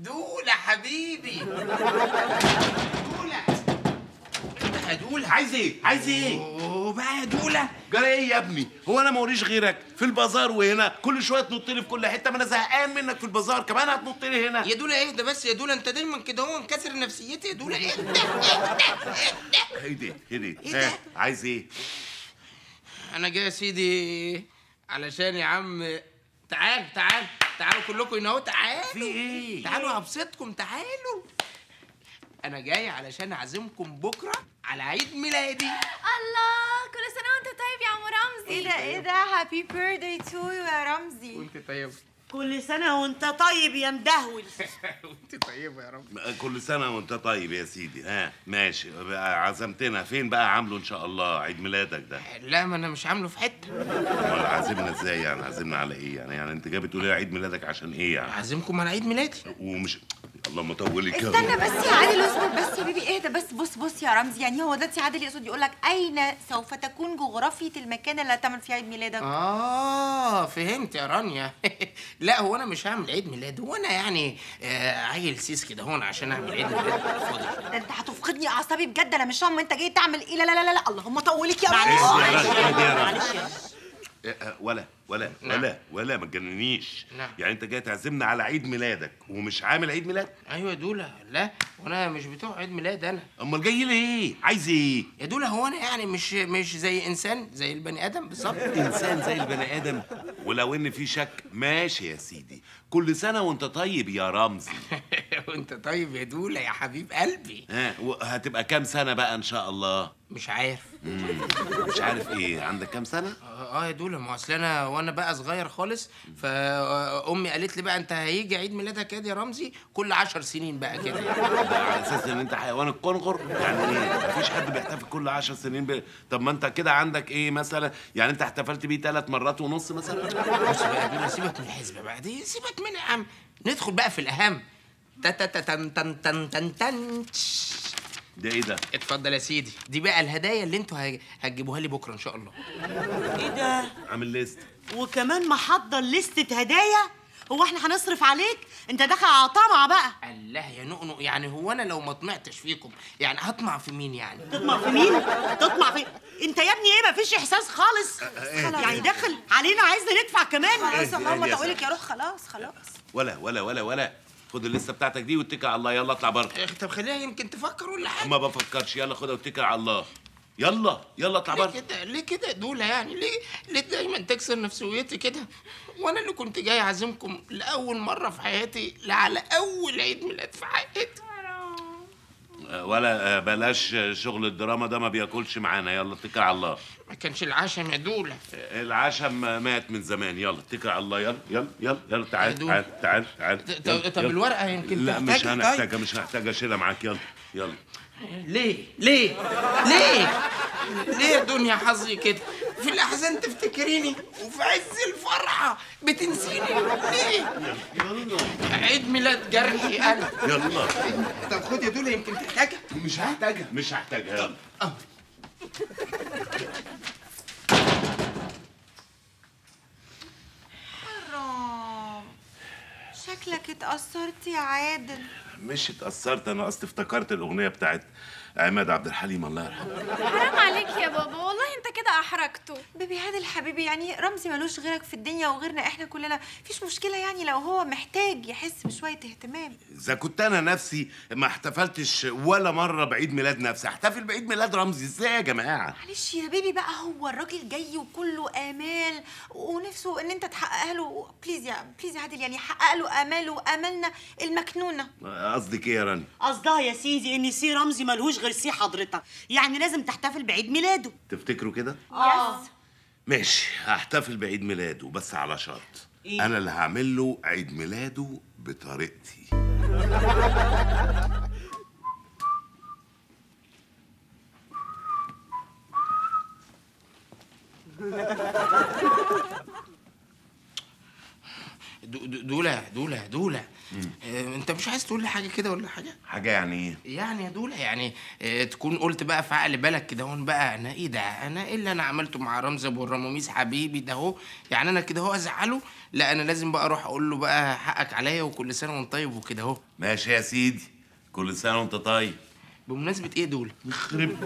دولة حبيبي دولة انت يا دولة عايز ايه عايز ايه وبقى يا دولة جرى ايه يا ابني هو انا موريش غيرك في البازار وهنا كل شويه تنط لي في كل حته ما انا زهقان منك في البازار كمان هتنط لي هنا يا دولة اهدى بس يا دولة انت دايما كده هو مكسر نفسيتي يا دولة اهدى هدي هدي إيه ده؟ ها عايز ايه انا جاي يا سيدي علشان يا عم تعال تعال تعالوا كلكم هنا اهو تعالوا في ايه تعالوا ابسطكم تعالوا انا جاي علشان اعزمكم بكره على عيد ميلادي الله كل سنة وانت طيب يا عم رمزي ايه ده ايه ده هابي بيرثداي تو يا رمزي وانت طيبه كل سنة وانت طيب يا مدهول وانت طيبه يا رب كل سنه وانت طيب يا سيدي ها ماشي بقى عزمتنا فين بقى عامله ان شاء الله عيد ميلادك ده لا ما انا مش عامله في حته امال عازمنا ازاي يعني عازمنا على ايه يعني يعني انت جاي بتقول لي عيد ميلادك عشان ايه يعني اعزمكم على عيد ميلادي ومش اللهم طولك يا استنى رب. بس يا عادل اصبر بس يا بيبي اهدى بس بص بص يا رمزي يعني هو دلوقتي عادل يقصد يقول لك اين سوف تكون جغرافية المكان اللي هتعمل فيه عيد ميلادك اه فهمت يا رانيا لا هو انا مش هعمل عيد ميلاد هو انا يعني آه عيل سيس كده هون عشان اعمل عيد ميلاد فاضي ده انت هتفقدني اعصابي بجد انا مش فاهمه انت جاي تعمل ايه لا لا لا لا اللهم طولك يا معلش رمزي يا معلش رب، اهدي يا رب. معلش يا رب. إيه، آه، ولا ولا نعم. ولا ولا ما تجننيش نعم. يعني انت جاي تعزمنا على عيد ميلادك ومش عامل عيد ميلاد ايوه يا دولا لا وانا مش بتوع عيد ميلاد انا امال جاي لي ايه عايز ايه يا دولا هو انا يعني مش مش زي انسان زي البني ادم بالظبط انسان زي البني ادم ولو ان في شك ماشي يا سيدي كل سنه وانت طيب يا رمزي وانت طيب يا دولا يا حبيب قلبي ها هتبقى كام سنه بقى ان شاء الله مش عارف مش عارف ايه عندك كام سنه اه آه يا دولا ما اصل انا وانا بقى صغير خالص فامي قالت لي بقى انت هيجي عيد ميلادك كده يا رمزي كل عشر سنين بقى كده ده على اساس ان انت حيوان الكونغر يعني ايه مفيش حد بيحتفل كل عشر سنين ب... طب ما انت كده عندك ايه مثلا يعني انت احتفلت بيه ثلاث مرات ونص مثلا بص بقى يا دولا سيبك من الحزب بقى دي سيبك من يا عم ندخل بقى في الاهم تا تا تا تن تن تن تن تن ده ايه ده اتفضل يا سيدي دي بقى الهدايا اللي انتوا هج- هتجيبوها لي بكره ان شاء الله ايه ده عامل ليست وكمان محضر لستة هدايا هو احنا هنصرف عليك انت داخل على طمع بقى الله يا نؤنؤ يعني هو انا لو ما طمعتش فيكم يعني هطمع في مين يعني تطمع في مين تطمع في انت يا ابني ايه مفيش احساس خالص يعني داخل علينا عايزنا ندفع كمان خلاص اللهم اهدي يا طولك يا روح خلاص خلاص ولا ولا ولا ولا خد الليسته بتاعتك دي واتكل على الله يلا اطلع بره يا اخي طب خليها يمكن تفكر ولا حاجه ما بفكرش يلا خدها واتكل على الله يلا يلا اطلع ليه بره كده ليه كده يا دولا يعني ليه ليه دايما تكسر نفسيتي كده وانا اللي كنت جاي اعزمكم لاول مره في حياتي لعلى اول عيد ميلاد في حياتي آه، ولا آه، بلاش آه، شغل الدراما ده ما بياكلش معانا يلا اتكل على الله ما كانش العشم يا دولا العشم مات من زمان يلا اتكل على الله يلا يلا يلا يلا تعال يا دول. تعال تعال تعال ط- يلا، طب يلا. الورقه يمكن لا مش تحتاجها طيب؟ هنحتاجها مش هحتاج اشيلها معاك يلا يلا ليه ليه ليه ليه يا دنيا حظي كده في الاحزان تفتكريني وفي عز الفرحه بتنسيني ليه عيد ميلاد جرحي انا يلا طب خد يا دولا يمكن تحتاجها مش هحتاجها مش هحتاجها يلا حرام شكلك اتأثرت يا عادل مش اتأثرت انا اصل افتكرت الاغنيه بتاعت عماد عبد الحليم الله يرحمه حرام عليك يا بابا والله انت كده احرجته بيبي عادل حبيبي يعني رمزي ملوش غيرك في الدنيا وغيرنا احنا كلنا مفيش مشكلة يعني لو هو محتاج يحس بشوية اهتمام اذا كنت انا نفسي ما احتفلتش ولا مره بعيد ميلاد نفسي احتفل بعيد ميلاد رمزي ازاي يا جماعه معلش يا بيبي بقى هو الراجل جاي وكله امال ونفسه ان انت تحققها له بليز يا بليز يا عادل يعني حقق له اماله واملنا المكنونه قصدك ايه يا راني قصدها يا سيدي ان سي رمزي ملهوش غير سي حضرتك يعني لازم تحتفل بعيد ميلاده تفتكروا كده اه ماشي هحتفل بعيد ميلاده بس على شرط إيه؟ انا اللي هعمل له عيد ميلاده بطريقتي دو- دو- دولا دولا دولا آه، انت مش عايز تقول لي حاجه كده ولا حاجه حاجه يعني ايه يعني يا دولا يعني آه، تكون قلت بقى في عقل بالك كده هون بقى انا ايه ده انا ايه اللي انا عملته مع رمزي ابو الرماميس حبيبي ده اهو يعني انا كده اهو ازعله لا انا لازم بقى اروح اقول له بقى حقك عليا وكل سنه وانت طيب وكده اهو ماشي يا سيدي كل سنه وانت طيب بمناسبه ايه دول يخرب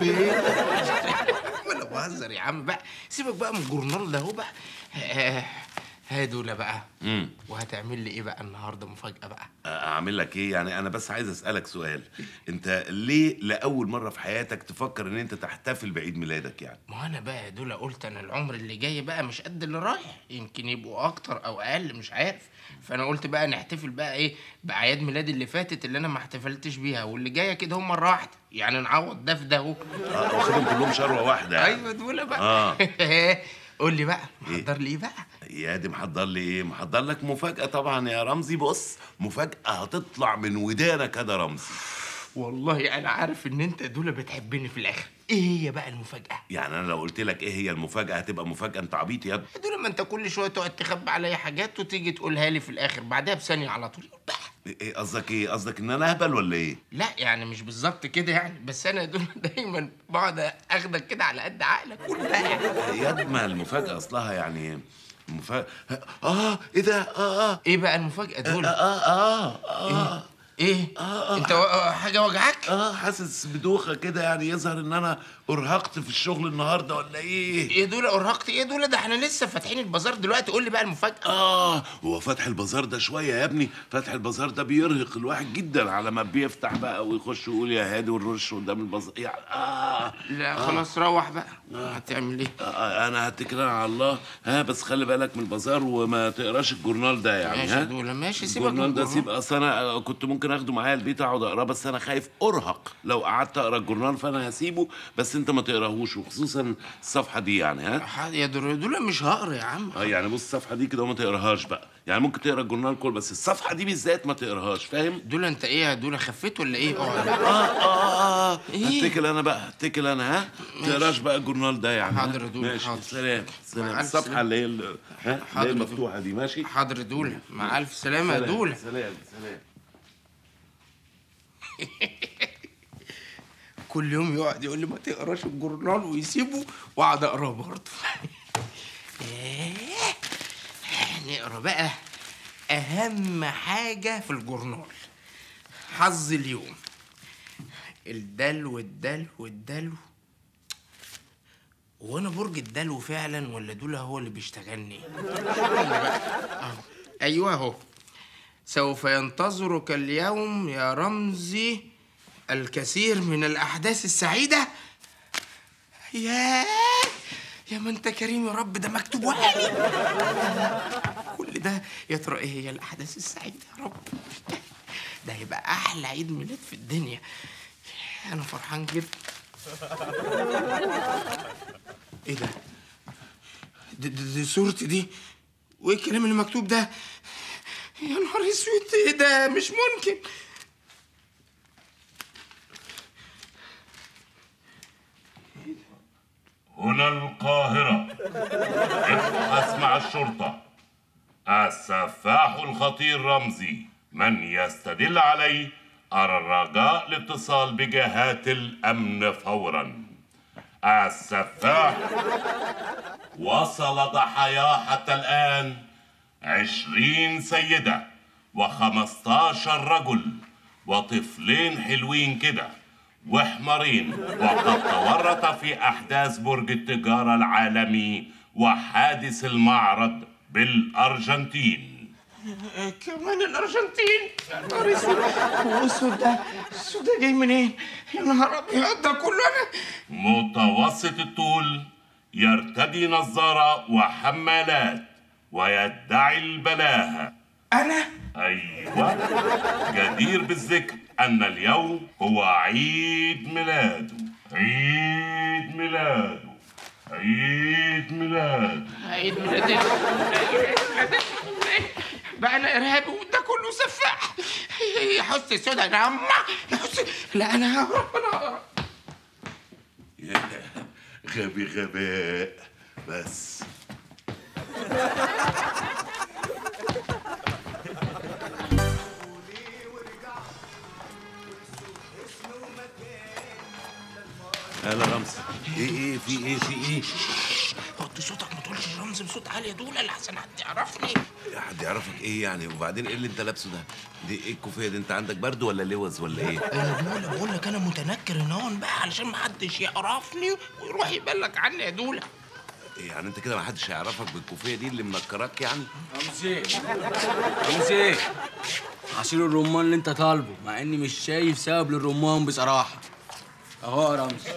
بيتك ولا بهزر يا عم بقى سيبك بقى من الجورنال ده اهو بقى آه، ها دول بقى امم وهتعمل لي ايه بقى النهارده مفاجاه بقى اعمل لك ايه يعني انا بس عايز اسالك سؤال انت ليه لاول مره في حياتك تفكر ان انت تحتفل بعيد ميلادك يعني ما انا بقى دول قلت انا العمر اللي جاي بقى مش قد اللي رايح يمكن يبقوا اكتر او اقل مش عارف فانا قلت بقى نحتفل بقى ايه باعياد ميلادي اللي فاتت اللي انا ما احتفلتش بيها واللي جايه كده هم مره واحده يعني نعوض ده في ده اهو آه، واخدهم كلهم شروه واحده يعني. ايوه دول بقى آه. قول لي بقى محضر لي ايه بقى يا دي محضر لي ايه محضر لك مفاجاه طبعا يا رمزي بص مفاجاه هتطلع من ودانك هذا رمزي والله انا عارف ان انت دول بتحبني في الاخر ايه هي بقى المفاجاه يعني انا لو قلت لك ايه هي المفاجاه هتبقى مفاجاه انت عبيط يا ابني دول ما انت كل شويه تقعد تخبي عليا حاجات وتيجي تقولها لي في الاخر بعدها بثانيه على طول بقى ايه قصدك ايه قصدك ان انا اهبل ولا ايه لا يعني مش بالظبط كده يعني بس انا دول دايما بقعد اخدك كده على قد عقلك كلها يعني يا ابني ما المفاجاه اصلها يعني مفاجاه اه ايه ده اه اه ايه بقى المفاجاه اه دول اه اه ايه انت و- حاجه وجعك اه حاسس بدوخه كده يعني يظهر ان انا ارهقت في الشغل النهارده ولا ايه ايه دول ارهقت ايه دول ده احنا لسه فاتحين البازار دلوقتي قول لي بقى المفاجاه اه هو فتح البازار ده شويه يا ابني فتح البازار ده بيرهق الواحد جدا على ما بيفتح بقى ويخش ويقول يا هادي ونرش قدام البازار يعني اه لا خلاص روح بقى هتعمل ايه آه، انا هتكل على الله ها بس خلي بالك من البازار وما تقراش الجورنال ده يعني ماشي ها يا دول ماشي سيبك من الجورنال ده الجورنال. سيب اصل انا آه، كنت ممكن اخده معايا البيت اقعد اقراه بس انا خايف ارهق لو قعدت اقرا الجورنال فانا هسيبه بس انت ما تقراهوش وخصوصا الصفحه دي يعني ها ح- يا دول دول مش هقرا يا عم اه يعني بص الصفحه دي كده وما تقراهاش بقى يعني ممكن تقرا الجورنال كله بس الصفحه دي بالذات ما تقراهاش فاهم دول انت ايه يا دول خفيت ولا ايه اقعد اه اه اه إيه؟ هتكل انا بقى هتكل انا ها ما تقراش بقى الجورنال ده يعني ها؟ حاضر يا دول، ماشي حاضر. سلام مع سلام ألف الصفحه سلامة. اللي هي ال- ها اللي حاضر هي يا دول. المفتوحه دي ماشي حاضر يا دول مع الف سلامه يا سلام، دول سلام سلام كل يوم يقعد يقول لي ما تقراش الجورنال ويسيبه واقعد اقراه برضه إيه؟ نقرا بقى اهم حاجه في الجورنال حظ اليوم الدلو الدلو الدلو وانا برج الدلو فعلا ولا دول هو اللي بيشتغلني أهو. ايوه اهو سوف ينتظرك اليوم يا رمزي الكثير من الأحداث السعيدة ياه يا ما انت كريم يا رب ده مكتوب وعلي كل ده يا ترى ايه هي الأحداث السعيدة يا رب ده هيبقى أحلى عيد ميلاد في الدنيا أنا فرحان جدا ايه ده؟ دي, دي, دي صورتي دي وايه الكلام اللي مكتوب ده؟ يا نهار اسود ايه ده مش ممكن هنا القاهرة ابحث مع الشرطة السفاح الخطير رمزي من يستدل عليه أرى الرجاء الاتصال بجهات الأمن فورا السفاح وصل ضحاياه حتى الآن عشرين سيدة وخمستاشر رجل وطفلين حلوين كده وحمارين وقد تورط في أحداث برج التجارة العالمي وحادث المعرض بالأرجنتين كمان الارجنتين يا نهار اسود هو الاسود ده الاسود ده جاي منين؟ يا نهار ابيض ده كله انا متوسط الطول يرتدي نظارة وحمالات ويدعي البلاهة انا أيوة جدير بالذكر أن اليوم هو عيد ميلاده عيد ميلاده عيد ميلاده عيد ميلاد بقى انا ارهابي وده كله سفاح يا حس سودا يا عم يا حس لا انا ههرب انا ههرب غبي غباء بس يلا رمزي ايه ايه في ايه في ايه وطي صوتك ما تقولش رمز بصوت عالي يا دولة لحسن حد يعرفني حد يعرفك ايه يعني وبعدين ايه اللي انت لابسه ده دي ايه الكوفيه دي انت عندك برد ولا لوز ولا ايه يا دولة بقول لك انا متنكر هنا بقى علشان ما حدش يعرفني ويروح يبلغ عني يا دولة إيه يعني انت كده ما حدش هيعرفك بالكوفيه دي اللي منكراك يعني رمزي رمزي عصير الرمان اللي انت طالبه مع اني مش شايف سبب للرمان بصراحه اهو يا رمزي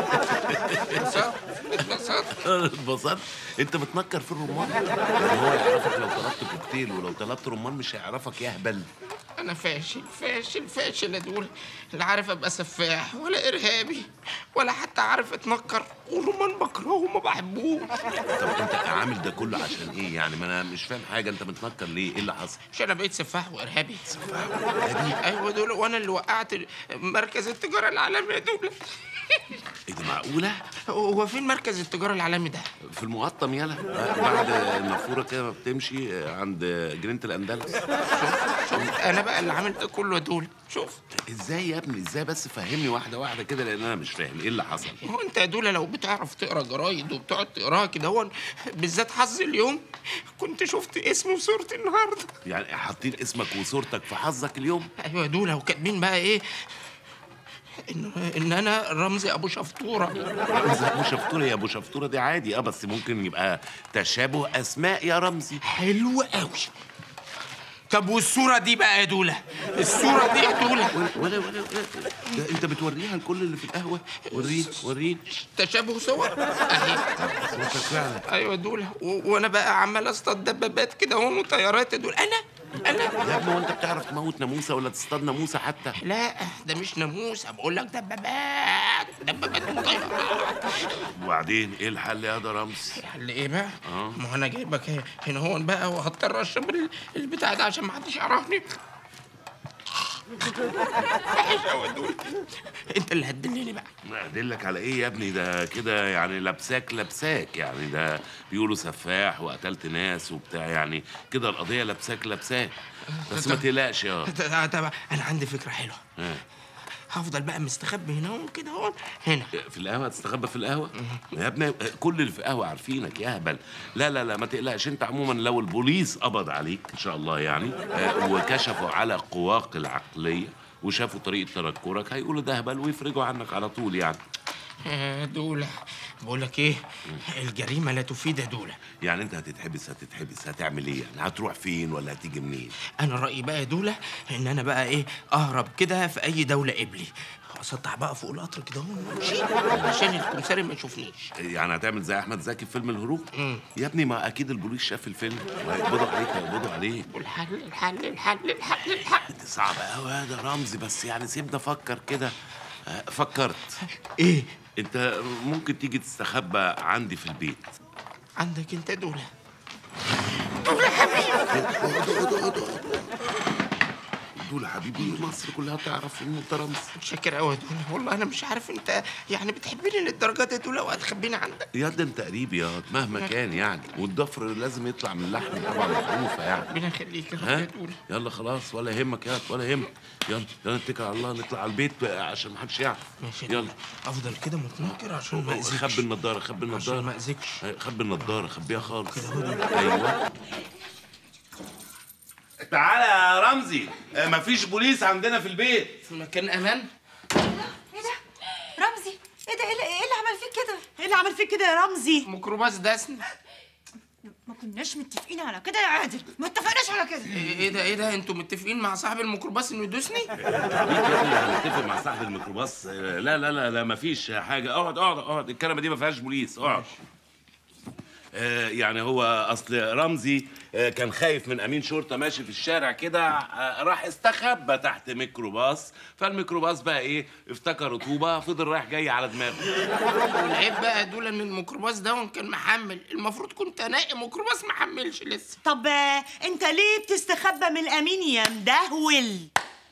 اتبسطت انت بتنكر في الرمان يعني هو يعرفك لو طلبت كوكتيل ولو طلبت رمان مش هيعرفك يهبل انا فاشل فاشل فاشل يا دولة لا عارف ابقى سفاح ولا ارهابي ولا حتى عارف اتنكر والرمان بكرهه وما بحبوش طب انت عامل ده كله عشان ايه يعني ما انا مش فاهم حاجه انت بتنكر ليه ايه اللي حصل مش انا بقيت سفاح وارهابي ايوه دول وانا اللي وقعت مركز التجاره العالمي يا دولة ايه ده معقوله هو فين مركز التجاره العالمي ده في المقطم يلا بعد النافوره كده ما بتمشي عند جنينه الاندلس شوف انا بقى اللي عامل ده كله يا دولة شوف ازاي يا ابني ازاي بس فهمني واحده واحده كده لان انا مش فاهم ايه اللي حصل هو انت يا دولة لو بتعرف تقرا جرايد وبتقعد تقراها كده هو بالذات حظ اليوم كنت شفت اسمي وصورتي النهارده يعني حاطين اسمك وصورتك في حظك اليوم ايوه يا دولة وكاتبين بقى ايه ان ان انا رمزي ابو شفطوره رمزي ابو شفطوره يا ابو شفطوره دي عادي اه بس ممكن يبقى تشابه اسماء يا رمزي حلو قوي طب والصوره دي بقى يا دوله الصوره دي يا دوله ولا ولا ولا ده انت بتوريها لكل اللي في القهوه وريني وريني تشابه صور اهي صورتك فعلا ايوه يا دوله و- وانا بقى عمال اصطاد دبابات كده اهو وطيارات يا دوله انا انا يا ابني هو انت بتعرف تموت ناموسه ولا تصطاد ناموسه حتى لا ده مش ناموسه بقول لك دبابات دبابات وطيارات وبعدين ايه الحل يا ده رمزي الحل ايه بقى؟ اه. ما هو انا جايبك هنا هون بقى وهضطر اشرب ال- البتاع ده عشان ما حدش يعرفني وحش قوي دول انت اللي هتدلني بقى ادلك على ايه يا ابني ده كده يعني لابساك لابساك يعني ده بيقولوا سفاح وقتلت ناس وبتاع يعني كده القضيه لابساك لابساك بس ما تقلقش يا طب طب انا عندي فكره حلوه ها. هفضل بقى مستخبي هنا وكده هون هنا في القهوه تستخبى في القهوه يا ابني كل اللي في القهوه عارفينك يا هبل لا لا لا ما تقلقش انت عموما لو البوليس قبض عليك ان شاء الله يعني آه، وكشفوا على قواك العقليه وشافوا طريقه تنكرك هيقولوا ده هبل ويفرجوا عنك على طول يعني آه، دولة بقول لك ايه الجريمه لا تفيد يا دولة يعني انت هتتحبس هتتحبس هتعمل ايه يعني هتروح فين ولا هتيجي منين انا رايي بقى يا دولة ان انا بقى ايه اهرب كده في اي دوله قبلي اسطح بقى فوق القطر كده هون وامشي عشان الكمساري ما يشوفنيش يعني هتعمل زي احمد زكي في فيلم الهروب يا ابني ما اكيد البوليس شاف الفيلم وهيقبضوا عليك هيقبضوا عليك والحل الحل الحل الحل الحل دي صعبة قوي يا ده رمزي بس يعني سيبنا افكر كده آه، فكرت ايه انت ممكن تيجي تستخبى عندي في البيت عندك انت دولة دول حبيبي مصر كلها تعرف ان انت رمزي متشكر قوي يا دولة والله انا مش عارف انت يعني بتحبني للدرجه دي يا دولة وهتخبيني عندك يا ده انت قريب يا مهما كان يعني والضفر لازم يطلع من اللحم طبعا معروفه يعني ربنا يخليك يا رب ها يا دولة يلا خلاص ولا يهمك يا ولا يهمك يلا يلا نتكل على الله نطلع على البيت بقى عشان ما حدش يعرف ماشي يا يلا دولة. افضل كده متنكر عشان ما اذيكش خبي النضاره خبي عشان ما النضاره اذيكش خبي النضاره خبيها خالص ايوه تعالى يا رمزي آه، مفيش بوليس عندنا في البيت في مكان امان ايه ده رمزي ايه ده ايه اللي, إيه اللي عمل فيك كده ايه اللي عمل فيك كده يا رمزي ميكروباص دسن ما كناش متفقين على كده يا عادل ما اتفقناش على كده ايه إيه ده ايه ده انتوا متفقين مع صاحب الميكروباص انه يدوسني بيك يا ابني هنتفق مع صاحب الميكروباص آه، لا لا لا لا مفيش حاجه اقعد اقعد اقعد الكلمه دي ما فيهاش بوليس اقعد آه، يعني هو اصل رمزي آه، كان خايف من امين شرطه ماشي في الشارع كده آه، راح استخبى تحت ميكروباص فالميكروباص بقى ايه افتكر رطوبه فضل رايح جاي على دماغه والعيب بقى دول ان الميكروباص ده كان محمل المفروض كنت انقي ميكروباص محملش لسه طب آه، انت ليه بتستخبى من الامين يا مدهول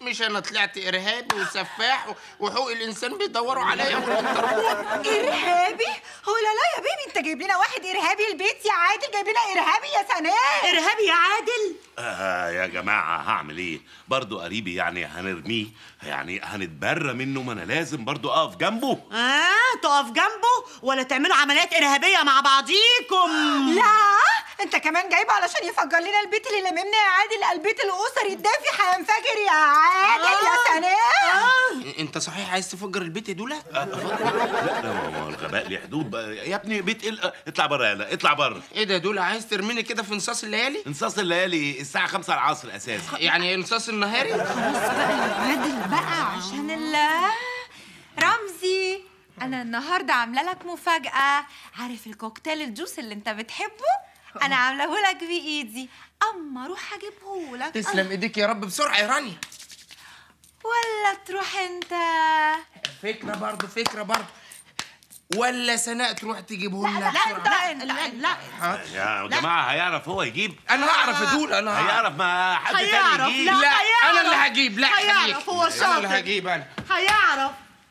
مش انا طلعت ارهابي وسفاح و- وحقوق الانسان بيدوروا عليا والانتربول ارهابي هو لا لا يا بيبي انت جايب لنا واحد ارهابي البيت يا عادل جايب لنا ارهابي يا سناء ارهابي يا عادل آه يا جماعة هعمل ايه؟ برضو قريبي يعني هنرميه يعني هنتبرى منه ما انا لازم برضو اقف جنبه اه تقف جنبه ولا تعملوا عمليات ارهابيه مع بعضيكم لا انت كمان جايبه علشان يفجر لنا البيت اللي لممنا يا عادل البيت الاسري الدافي هينفجر يا عادل يا سناء انت صحيح عايز تفجر البيت يا دولا لا لا ما ما الغباء ليه حدود بقى يا ابني بيت إيه؟ اطلع بره يلا اطلع بره ايه ده يا دولا عايز ترميني كده في نصاص الليالي انصاص الليالي الساعة 5 العصر اساسا يعني نصاص النهاري عادل بقى عشان الله رمزي انا النهارده عامله لك مفاجاه عارف الكوكتيل الجوس اللي انت بتحبه انا عاملاه لك بايدي اما اروح اجيبه لك تسلم ايديك يا رب بسرعه يا رانيا ولا تروح انت فكره برضه فكره برضه ولا سناء تروح تجيبه لنا لا انت لا لا يا جماعة هيعرف هو يجيب انا هعرف يا دولا انا هعرف هيعرف ما حد تاني هيعرف، يجيب لا. لا هيعرف. انا اللي هجيب لا هيعرف، خليك. هو انا اللي شاطر. هجيب انا هيعرف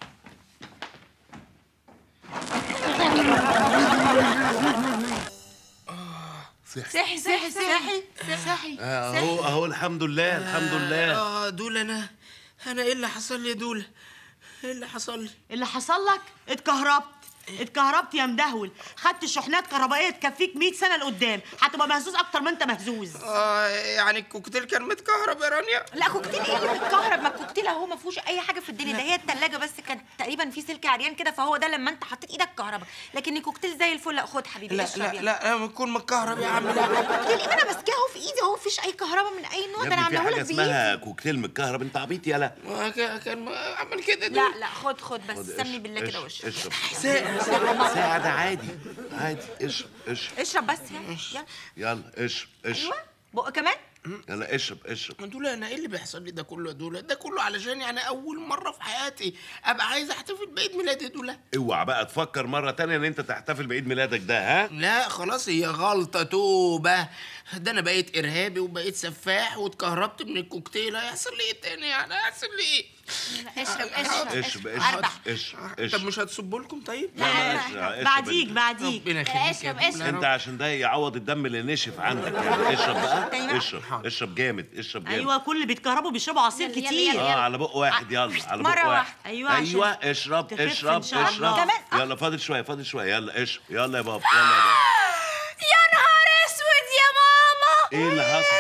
صحي صحي صحي صحي اهو اهو الحمد لله الحمد لله اه دولا انا انا ايه اللي حصل لي يا دولا ايه اللي حصل لي اللي حصل لك اتكهربت اتكهربت يا مدهول خدت شحنات كهربائيه تكفيك 100 سنه لقدام هتبقى مهزوز اكتر ما انت مهزوز اه يعني الكوكتيل كان متكهرب يا رانيا لا كوكتيل ايه اللي متكهرب ما الكوكتيل اهو ما فيهوش اي حاجه في الدنيا ده هي التلاجة بس كان تقريبا في سلك عريان كده فهو ده لما انت حطيت ايدك كهربا لكن الكوكتيل زي الفل لا خد حبيبي لا اشرب لا يلا. لا انا بكون متكهرب يا عم لا كوكتيل ايه ما انا ماسكاه اهو في ايدي اهو مفيش اي كهرباء من اي نوع يا ده انا ابني في عاملاه حاجة لك بايدي اسمها كوكتيل متكهرب انت عبيط يالا ما كان كان عمل كده لا دولا لا خد خد بس سمي بالله كده وش اشرب ساعة ساعة ده عادي عادي اشرب اشرب اشرب بس يلا يلا يلا اشرب اشرب ايوه بق كمان يلا اشرب اشرب دول انا ايه اللي بيحصل لي ده كله يا دول ده كله علشان يعني اول مره في حياتي ابقى عايز احتفل بعيد ميلادي يا دول اوعى بقى تفكر مرة تانية ان انت تحتفل بعيد ميلادك ده ها لا خلاص هي غلطه توبه ده انا بقيت ارهابي وبقيت سفاح واتكهربت من الكوكتيل هيحصل لي ايه تاني يعني هيحصل لي ايه اشرب اشرب اشرب أربع. اشرب اشرب طب اشرب مش هتصبوا لكم طيب لا لا اشرب اشرب بعديك بعديك ربنا يخليك يا اشرب، دولة. اشرب. انت عشان ده يعوض الدم اللي نشف عندك يعني اشرب بقى أيوة. اشرب اشرب جامد اشرب جامد ايوه كل اللي بيتكهربوا بيشربوا عصير يلا، يلا، كتير يلا. اه على بق واحد يلا على بق مرة واحد واحدة. أيوة، عشان ايوه اشرب تخف اشرب إن شاء اشرب الله. كمان؟ آه. يلا فاضل شويه فاضل شويه يلا اشرب يلا يا بابا يلا يا بابا يا نهار اسود يا ماما ايه اللي حصل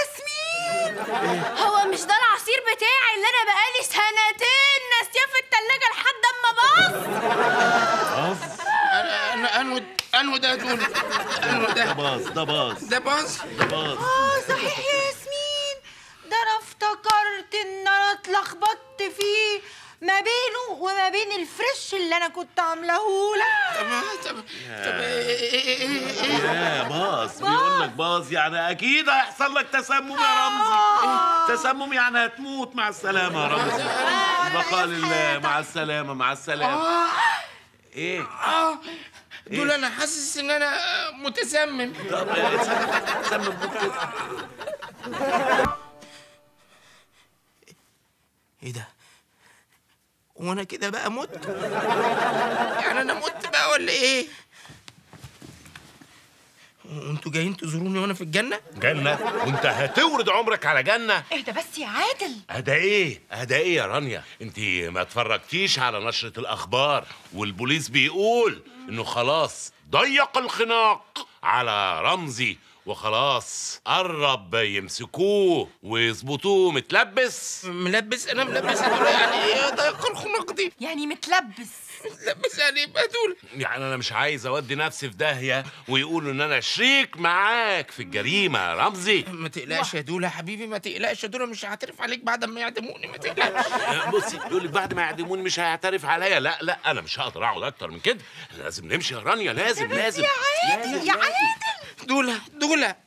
هو مش ده العصير بتاعي اللي انا بقالي سنتين ناسياه في التلاجة لحد اما باظ باظ انا انا انو انو ده يا دول انو ده ده باظ ده باظ ده باظ ده باظ اه صحيح يا ياسمين ده انا افتكرت ان انا اتلخبطت فيه ما بينه وما بين الفريش اللي انا كنت عاملاه لك طب طب طب إيه- إيه- إيه- إيه- يا باظ بيقول لك باظ يعني اكيد هيحصل لك تسمم يا رمزي تسمم يعني هتموت مع السلامه يا رمزي بقى لله مع السلامه مع السلامه ايه اه دول انا حاسس ان انا متسمم طب اتسمم اتسمم بكتير. ايه ده وانا كده بقى مت يعني انا مت بقى ولا ايه وانتوا جايين تزوروني وانا في الجنه جنة وانت هتورد عمرك على جنة اهدى بس يا عادل ادا ايه ادا ايه يا رانيا انت ما اتفرجتيش على نشرة الاخبار والبوليس بيقول انه خلاص ضيق الخناق على رمزي وخلاص قرب يمسكوه ويظبطوه متلبس ملبس انا ملبس دول يعني ايه ضيق الخناق دي يعني متلبس ملبس يعني يبقى دول يعني انا مش عايز اودي نفسي في داهية ويقولوا ان انا شريك معاك في الجريمة يا رمزي ما تقلقش يا دولا حبيبي ما تقلقش يا دولا مش هعترف عليك بعد ما يعدموني ما تقلقش بصي يقول لك بعد ما يعدموني مش هيعترف عليا لا لا انا مش هقدر اقعد اكتر من كده لازم نمشي يا رانيا لازم لازم عادل يا عادل دولا دولا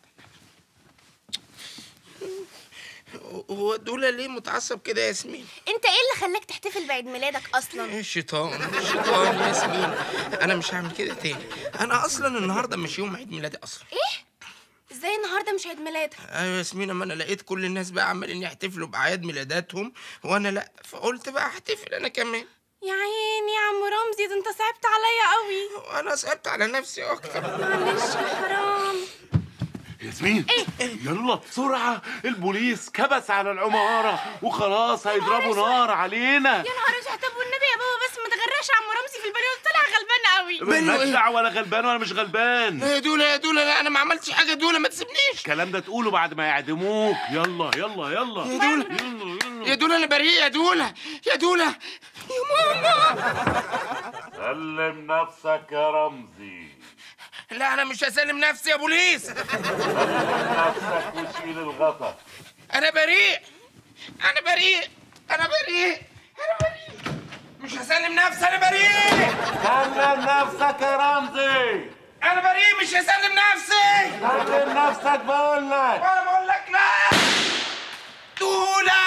هو دولا ليه متعصب كده يا ياسمين؟ انت ايه اللي خلاك تحتفل بعيد ميلادك اصلا الشيطان الشيطان يا ياسمين انا مش هعمل كده تاني انا اصلا النهارده مش يوم عيد ميلادي اصلا ايه ازاي النهارده مش عيد ميلادك ايوه يا ياسمين اما انا لقيت كل الناس بقى عمالين يحتفلوا باعياد ميلاداتهم وانا لا فقلت بقى احتفل انا كمان يا عيني يا عم رمزي ده انت صعبت عليا قوي وانا صعبت على نفسي اكتر معلش يا حرام ياسمين يلا بسرعة البوليس كبس على العمارة وخلاص هيضربوا نار علينا يا نهار اسود طب والنبي يا بابا بس ما تغرقش عم رمزي في البانيو طلع غلبان قوي بينه مالناش إيه؟ دعوة ولا غلبان ولا مش غلبان يا دولة يا دولة لا انا ما عملتش حاجه دولة ما تسيبنيش الكلام ده تقوله بعد ما يعدموك يلا يلا يلا يا دولة يلا يلا يا دولة انا بريء يا دولة يا دولة يا ماما سلم نفسك يا رمزي لا انا مش هسلم نفسي يا بوليس نفسك وشيل الغطا انا بريء انا بريء انا بريء انا بريء مش هسلم نفسي انا بريء سلم نفسك يا رمزي انا بريء مش هسلم نفسي سلم نفسك بقول لك وانا بقول لك لا دولة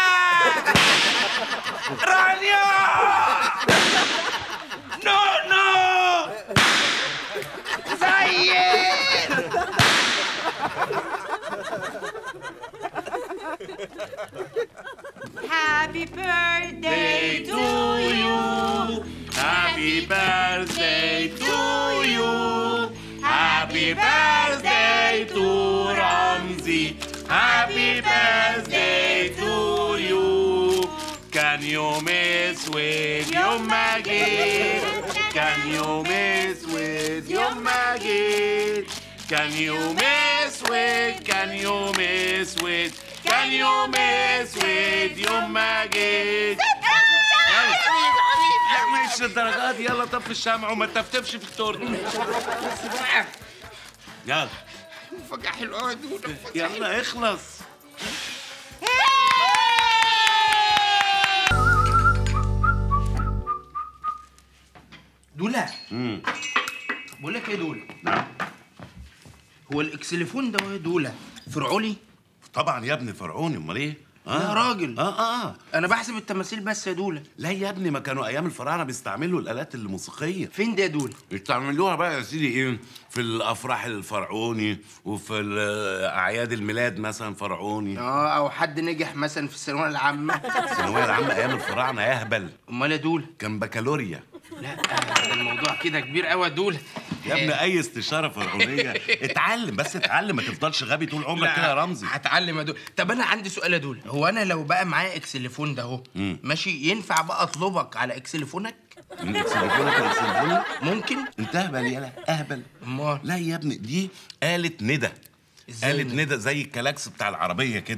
رانيا نو نو زين Happy birthday to you. Happy birthday to you. Happy birthday to Ramzi. Happy birthday to you. Can you miss with your Maggie? Can you miss with your Maggie? Can you miss with? Can you miss with? Can you miss with your Maggie? لا مش الدرجات دي يلا طفي الشمع وما تفتفش في التورته يلا مفاجأة حلوة أوي يا دولة يلا اخلص دولة بقول لك ايه دولة نعم هو الاكسليفون ده هو يا دولة فرعوني طبعا يا ابني فرعوني امال ايه يا راجل. اه اه انا بحسب التماثيل بس يا دولة لا يا ابني ما كانوا ايام الفراعنه بيستعملوا الالات الموسيقيه فين ده يا دولة يستعملوها بقى يا سيدي ايه في الافراح الفرعوني وفي ال- اعياد الميلاد مثلا فرعوني اه او حد نجح مثلا في الثانوية العامة الثانويه العامه ايام الفراعنه يهبل امال يا دولة كان بكالوريا لا آه، ده الموضوع كده كبير قوي يا دولة يا ابني اي استشاره فرعونيه اتعلم بس اتعلم ما تفضلش غبي طول عمرك كده يا رمزي هتعلم يا دولة طب انا عندي سؤال يا دولة هو انا لو بقى معايا اكسليفون ده اهو ماشي ينفع بقى اطلبك على اكسليفونك من تليفونك تليفوني ممكن انت اهبل يالا اهبل امال لا يا ابني دي آلة ندى ازاي آلة ندى؟ ندى زي الكلاكس بتاع العربية كده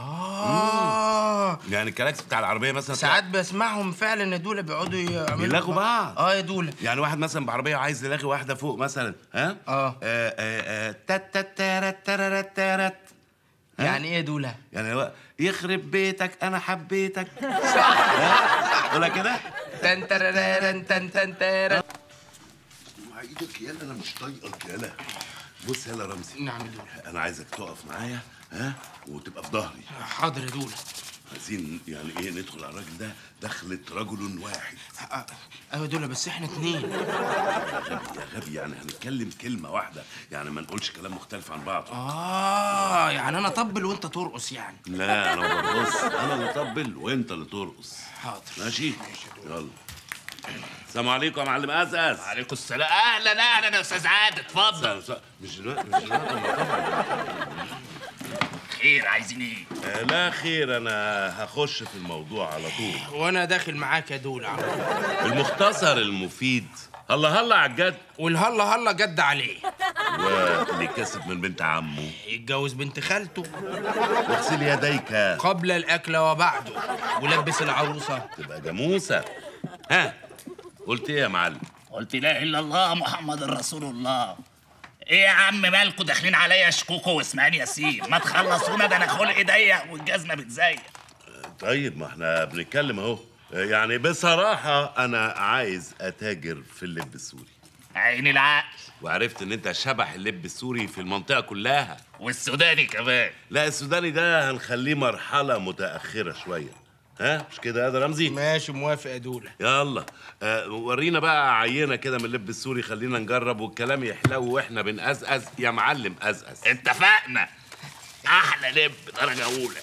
اه يعني الكلاكس بتاع العربية مثلا ساعات بسمعهم فعلا يا دولة بيقعدوا يعملوا بيلاغوا بعض. اه يا دولة يعني واحد مثلا بعربية عايز يلاغي واحدة فوق مثلا ها؟ آه. آه، آه، آه، تات تات تارت تارت تارت ها؟ يعني ايه يا دولة يعني هو يخرب بيتك انا حبيتك ها؟ ولا كده؟ تن ترررن تن تن ترررن. مع ايدك يالا انا مش طايقك يالا بص يالا رمزي نعم يا دولة انا عايزك تقف معايا ها وتبقى في ظهري حاضر يا دولة عايزين يعني ايه ندخل على الراجل ده دخلة رجل واحد آه، ايوه يا دولة بس احنا اتنين يا غبي يعني هنتكلم كلمة واحدة يعني ما نقولش كلام مختلف عن بعض اه يعني انا اطبل وانت ترقص يعني لا انا ما برقص انا اللي اطبل وانت اللي ترقص حاضر ماشي يلا السلام عليكم يا معلم اساس عليكم السلام اهلا اهلا يا استاذ عادل اتفضل س- س- مش دلوقتي مش دلوقتي أما أطبل. خير عايزين ايه آه، لا خير انا هخش في الموضوع على طول وانا داخل معاك يا دولة على طول. المختصر المفيد هلا هلا على الجد والهلا هلا جد عليه واللي كسب من بنت عمه يتجوز بنت خالته واغسل يديك قبل الاكل وبعده ولبس العروسة تبقى جاموسه ها قلت ايه يا معلم قلت لا اله الا الله محمد رسول الله ايه يا عم مالكوا داخلين عليا شكوكو واسماعيل ياسين ما تخلصونا ده انا خلقي ضيق والجزمه بتزيق طيب ما احنا بنتكلم اهو يعني بصراحة أنا عايز أتاجر في اللب السوري عين العقل وعرفت إن أنت شبح اللب السوري في المنطقة كلها والسوداني كمان لا السوداني ده هنخليه مرحلة متأخرة شوية ها مش كده يا ده رمزي ماشي موافق يا دوله يلا آه ورينا بقى عينه كده من اللب السوري خلينا نجرب والكلام يحلو واحنا بنقزقز يا معلم قزقز اتفقنا احلى لب درجه اولى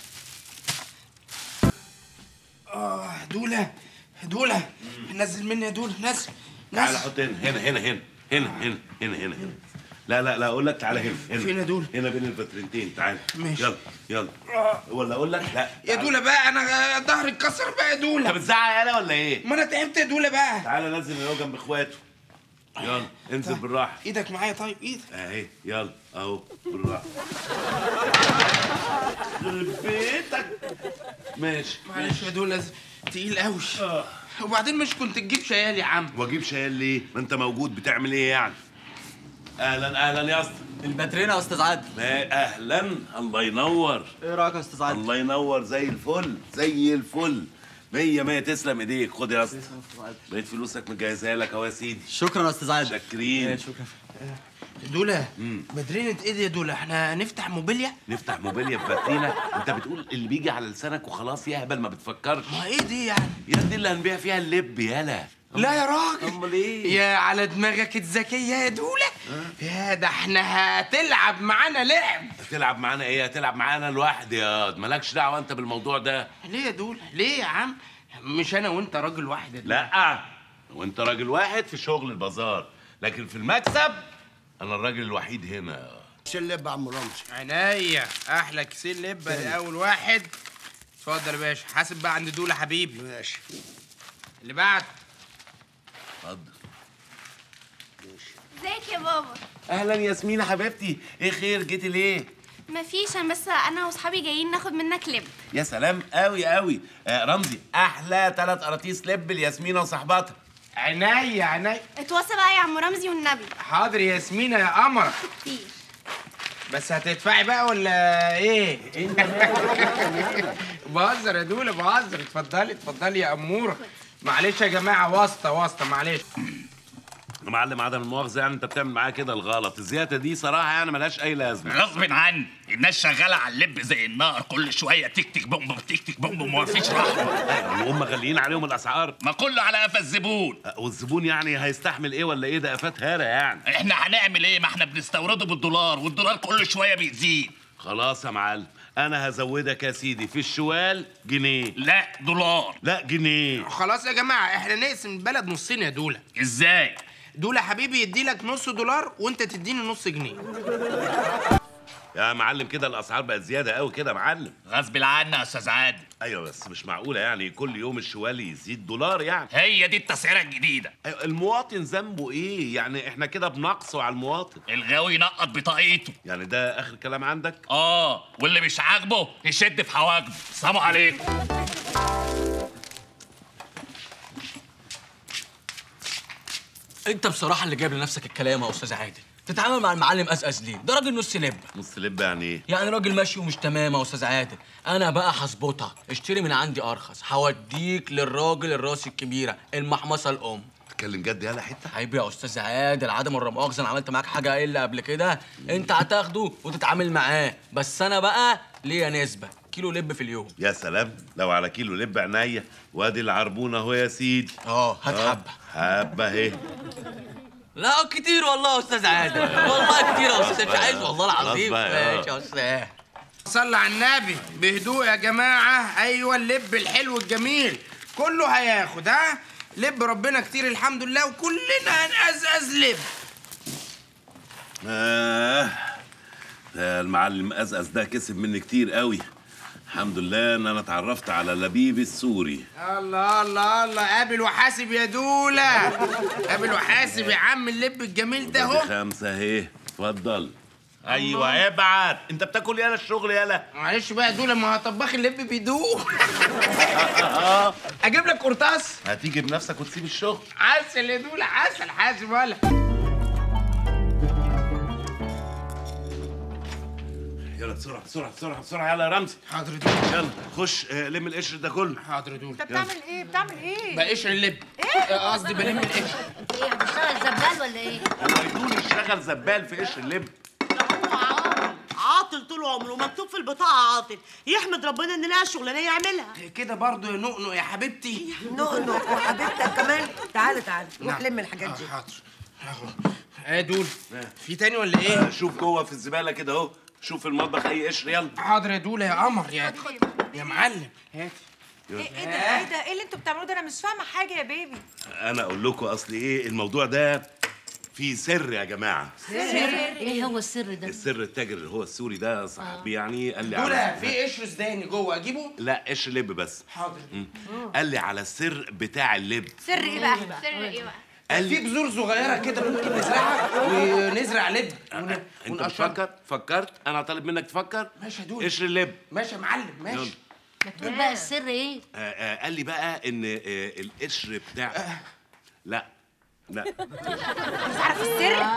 اه دوله دوله نزل مني يا دوله نزل تعالى نزل حط هنا هنا هنا هنا هنا هنا هنا هنا هنا لا لا لا اقول لك تعالى هنا هنا فين يا دول؟ هنا بين الفترتين تعالى ماشي. يلا يلا ولا اقول لك لا يا دوله بقى انا ظهري اتكسر بقى يا انت دوله بتزعق يالا ولا ايه؟ ما انا تعبت يا دوله بقى تعالى نزل اللي هو جنب اخواته يلا انزل بالراحه ايدك معايا طيب ايدك اهي يلا اهو بالراحه يخرب بيتك ماشي معلش يا دوله تقيل قوي وبعدين مش كنت تجيب شيال يا عم واجيب شايل ليه؟ ما انت موجود بتعمل ايه يعني؟ اهلا اهلا يا اسطى الباترينا يا استاذ عادل ما اهلا الله ينور ايه رايك يا استاذ عادل الله ينور زي الفل زي الفل مية مية تسلم ايديك خد يا اسطى لقيت فلوسك مجهزها لك اهو يا سيدي شكرا يا استاذ عادل شاكرين شكرا دوله بدرينة ايه دي يا دوله احنا هنفتح موبيليا نفتح موبيليا في باترينا انت بتقول اللي بيجي على لسانك وخلاص يهبل ما بتفكرش ما ايه دي يعني يا دي اللي هنبيع فيها اللب يالا لا يا راجل امال ايه يا على دماغك الذكية يا دولة يا ده احنا هتلعب معانا لعب هتلعب معانا ايه هتلعب معانا لوحدي يا مالكش دعوه انت بالموضوع ده ليه يا دولة ليه يا عم مش انا وانت راجل واحد يا دولة. لا وانت راجل واحد في شغل البازار لكن في المكسب انا الراجل الوحيد هنا شلب يا عم رمزي عينيا احلى كيسين لبه لاول واحد اتفضل يا باشا حاسب بقى عند دولة حبيبي ماشي اللي بعد اتفضل ازيك يا بابا اهلا ياسمين حبيبتي ايه خير جيتي ليه مفيش انا بس انا واصحابي جايين ناخد منك لب يا سلام قوي قوي آه رمزي احلى ثلاث قراطيس لب لياسمينه وصاحبتها عينيا عينيا اتواصل بقى يا عم رمزي والنبي حاضر يا ياسمينة يا قمر كتير بس هتدفعي بقى ولا ايه؟ بهزر يا دولة بهزر اتفضلي اتفضلي يا أمورة معلش يا جماعة واسطة واسطة معلش يا معلم عدم المؤاخذه يعني انت بتعمل معايا كده الغلط الزياده دي صراحه يعني ملهاش اي لازمه غصب عني الناس شغاله على اللب زي النار كل شويه تك تك بوم بوم تك تك بوم بوم ومفيش رحمه ايوه هم غاليين عليهم الاسعار ما كله على قفا الزبون آه، والزبون يعني هيستحمل ايه ولا ايه ده قفات هاره يعني احنا هنعمل ايه ما احنا بنستورده بالدولار والدولار كل شويه بيزيد خلاص يا معلم انا هزودك يا سيدي في الشوال جنيه لا دولار لا جنيه خلاص يا جماعة احنا نقسم البلد نصين يا دولة ازاي دولة حبيبي يديلك نص دولار وانت تديني نص جنيه يا معلم كده الاسعار بقت زياده قوي كده يا معلم غصب عني يا استاذ عادل ايوه بس مش معقوله يعني كل يوم الشوال يزيد دولار يعني هي دي التسعيره الجديده أيوة المواطن ذنبه ايه يعني احنا كده بنقصه على المواطن الغاوي ينقط بطاقيته يعني ده اخر كلام عندك اه واللي مش عاجبه يشد في حواجبه سلام عليكم انت بصراحه اللي جايب لنفسك الكلام يا استاذ عادل تتعامل مع المعلم اسأس ليه ده راجل نص لب نص لب يعني ايه يعني راجل ماشي ومش تمام يا استاذ عادل انا بقى هظبطك اشتري من عندي ارخص هوديك للراجل الراس الكبيره المحمصه الام تتكلم جد يالا حته عيب يا استاذ عادل عدم الرماغزه انا عملت معاك حاجه الا قبل كده انت هتاخده وتتعامل معاه بس انا بقى ليا نسبه كيلو لب في اليوم يا سلام لو على كيلو لب عينيا وادي العربونه اهو يا سيدي اه هات آه، حبه حبه اهي لا كتير والله يا استاذ عادل والله كتير يا استاذ مش عايز والله خلاص العظيم بقى، آه. ماشي يا استاذ صلى على النبي بهدوء يا جماعة أيوة اللب الحلو الجميل كله هياخد ها لب ربنا كتير الحمد لله وكلنا هنقزقز لب آه ده المعلم أزأز ده كسب مني كتير قوي الحمد لله ان انا اتعرفت على لبيب السوري الله الله الله قابل وحاسب يا دولة قابل وحاسب يا عم اللب الجميل ده ادي اهو خمسة اهي اتفضل ايوه ابعت انت بتاكل يالا الشغل يالا معلش بقى يا دولة ما هو طباخ اللب بيدوق اجيب لك قرطاس هتيجي بنفسك وتسيب الشغل عسل يا دولة عسل حاسب ولا يلا بسرعه بسرعه بسرعه بسرعه يلا يا رمزي حاضر يا دولة يلا خش آه، لم القشر ده كله حاضر يا دولة انت بتعمل ايه بتعمل ايه بقشر اللب ايه قصدي بلم القشر ايه هتشتغل زبال ولا ايه؟ هو يدول يشتغل زبال في قشر اللب عاطل عاطل طول عمره ومكتوب في البطاقه عاطل يحمد ربنا ان لها شغلانه يعملها كده برضه يا نقنق يا حبيبتي نقنق وحبيبتك كمان تعالى تعالى روح لم الحاجات دي حاضر ايه دول في تاني ولا ايه شوف جوه في الزباله كده اهو شوف المطبخ اي قشر يلا حاضر يا دولة يا قمر يا يا معلم هات ايه ايه ده ايه ده ايه اللي انتوا بتعملوه ده انا مش فاهمه حاجه يا بيبي انا اقول لكم اصل ايه الموضوع ده فيه سر يا جماعه ايه هو السر ده؟ السر التاجر اللي هو السوري ده صاحبي يعني قال لي دولة على في قشر سوداني جوه اجيبه لا قشر لب بس حاضر مم. قال لي على السر بتاع اللب سر ايه بقى سر ايه بقى قال في لي بذور صغيرة كده ممكن نزرعها ونزرع لب ون- انت ونقشرها. بتفكر فكرت انا طالب منك تفكر ماشي يا دولة قشر اللب ماشي يا معلم ماشي يلا. ما تقول بقى السر ايه؟ آه، آه، قال لي بقى ان آه، القشر بتاع لا لا تعرف السر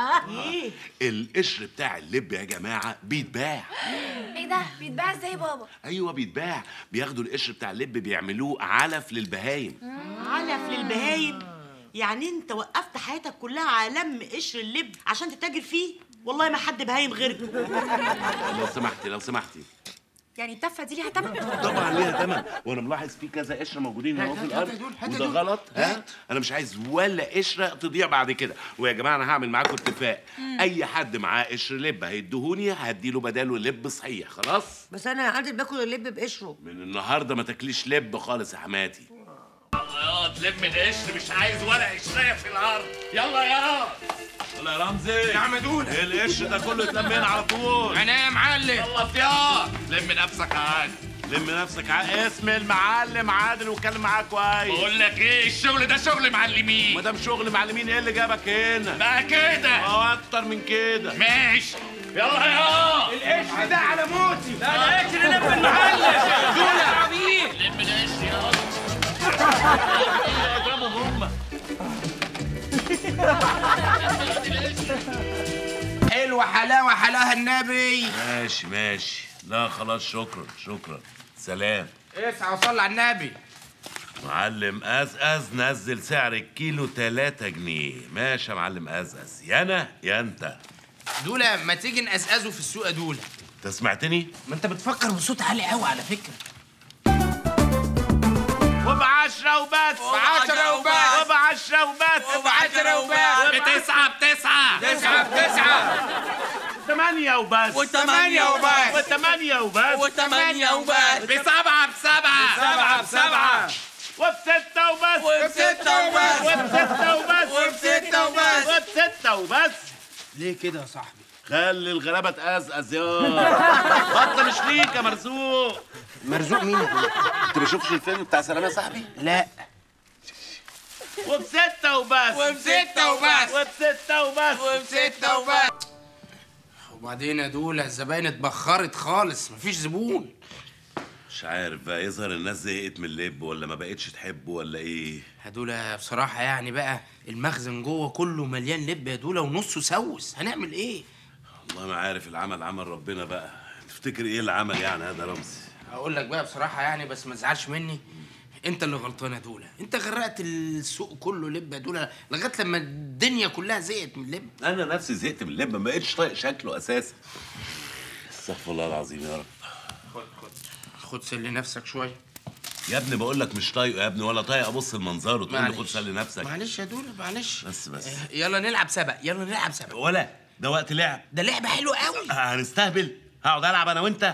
القشر بتاع اللب يا جماعه بيتباع ايه ده بيتباع ازاي بابا ايوه بيتباع بياخدوا القشر بتاع اللب بيعملوه علف للبهايم علف للبهايم يعني انت وقفت حياتك كلها على لم قشر اللب عشان تتاجر فيه والله ما حد بهايم غيرك لو سمحتي لو سمحتي يعني التفه دي ليها تمن طبعا ليها ثمن وانا ملاحظ في كذا قشره موجودين هنا في هات- هات الارض يا دول، هات يا وده دول. غلط ها انا مش عايز ولا قشره تضيع بعد كده ويا جماعه انا هعمل معاكم اتفاق اي حد معاه قشر لب هيديهوني هديله بداله لب صحيح خلاص بس انا يا عادل باكل اللب بقشره من النهارده ما تاكليش لب خالص يا حماتي يا تلم القشر مش عايز ولا قشريه في الارض يلا يا يلا يا رمزي نعم يا دولة القشر ده كله اتلم هنا على طول انا يا معلم يلا فياض لم نفسك عادي لم نفسك ع- اسم المعلم عادل واتكلم معاه كويس بقول لك ايه الشغل ده شغل ما معلمين دام شغل معلمين ايه اللي جابك هنا بقى كده اه اكتر من كده ماشي يلا يا القشر ده على موتي لا ده قشر لب المعلم دولة عبيد لم القشر يا اضربهم هم حلوة حلاوة حلاها النبي ماشي ماشي لا خلاص شكرا شكرا سلام اسعى وصلي على النبي معلم أزأز نزل سعر الكيلو 3 جنيه ماشي يا معلم أزأز يا أنا يا أنت دولة ما تيجي نقزقزه في السوق يا دولة أنت سمعتني؟ ما انت بتفكر بصوت عالي قوي على فكرة وبعشرة وبس بعشرة وبس. وبعشرة وبس بعشرة وبس بتسعة بتسعة تسعة بتسعة ثمانية وبس وثمانية وبس وثمانية وبس وثمانية وبس بسبعة بسبعة سبعة بسبعة وبستة وبس وبستة وبس وبستة وبس وبستة وبس وبستة وبس ليه كده يا صاحبي؟ خلي الغلابة تقزقز يا بطل مش ليك يا مرزوق مرزوق مين يا دولة؟ انت ما شفتش الفيلم بتاع سلام يا صاحبي؟ لا وبستة وبس وبستة وبس وبستة وبس وبستة وبس وبعدين يا دولة الزباين اتبخرت خالص مفيش زبون مش عارف بقى يظهر الناس زهقت من اللب ولا ما بقتش تحبه ولا ايه يا دولة بصراحة يعني بقى المخزن جوه كله مليان لب يا دولة ونصه سوس هنعمل ايه؟ والله ما عارف العمل عمل ربنا بقى تفتكر ايه العمل يعني هذا رمزي هقول لك بقى بصراحة يعني بس ما تزعلش مني انت اللي غلطان يا دولة انت غرقت السوق كله لب يا دولة لغاية لما الدنيا كلها زهقت من اللب انا نفسي زهقت من اللب ما بقتش طايق شكله اساسا استغفر الله العظيم يا رب خد خد خد سلي نفسك شوية يا ابني بقول لك مش طايقه يا ابني ولا طايق ابص المنظر وتقول لي خد معلش. سلي نفسك معلش يا دولة معلش بس بس اه، يلا نلعب سبق يلا نلعب سبق ولا ده وقت لعب ده لعبة حلوة قوي آه، هنستهبل هقعد العب انا وانت